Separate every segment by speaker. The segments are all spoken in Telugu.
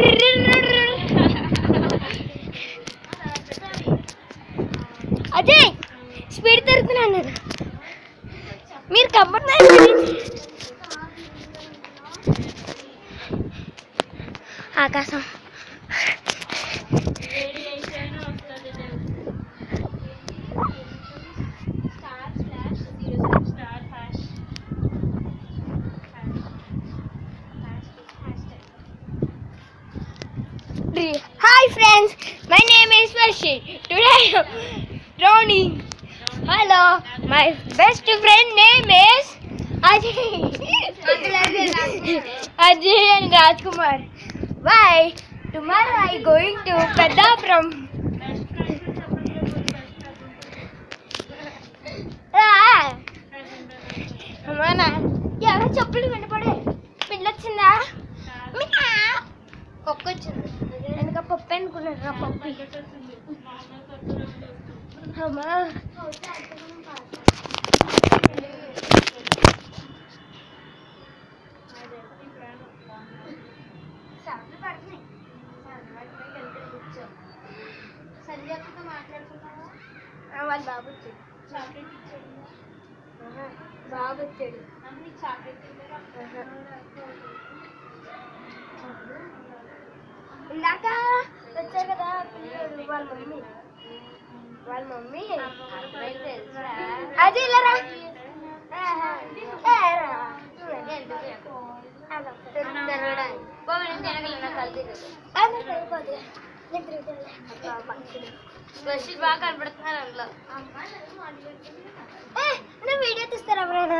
Speaker 1: అజయ్ స్పీడ్ తిరుగుతున్నాను నేను మీరు కమ్మన్నారు ఆకాశం Hi friends, my name is Vashi. Today I'm drowning. Hello, my best friend name is Ajay. Ajay and Rajkumar. Why? Tomorrow I going to Pedapuram. రా. అమ్మానా ఎవరో చెప్పులు వినపడే పిల్లొచ్చిందా మియావ్. కుక్క వచ్చింది వెనక పప్పు అనుకున్నాను రా పప్పు అమ్మా ఆ, వాళ్ళ బాబు వచ్చాడు ఆహా, బాబు వచ్చాడు ఆహా. ఇందాక వచ్చారు కదా పిల్లడు వాళ్ళ మమ్మీ వాళ్ళ మమ్మీ అది ఇల్లరా
Speaker 2: బాగా కనపడుతున్నారు అందులో
Speaker 1: వీడియో తీస్తారా ఎవరైనా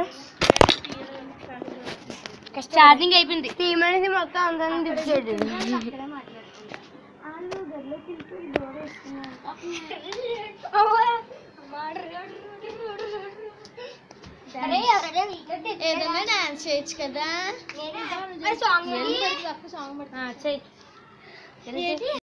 Speaker 2: ఛార్జింగ్ అయిపోయింది
Speaker 1: తీమనేసి మొత్తం అందరం తిప్పాడు
Speaker 2: ఏదైనా డాన్స్ చేయొచ్చు కదా
Speaker 1: సాంగ్
Speaker 2: సాంగ్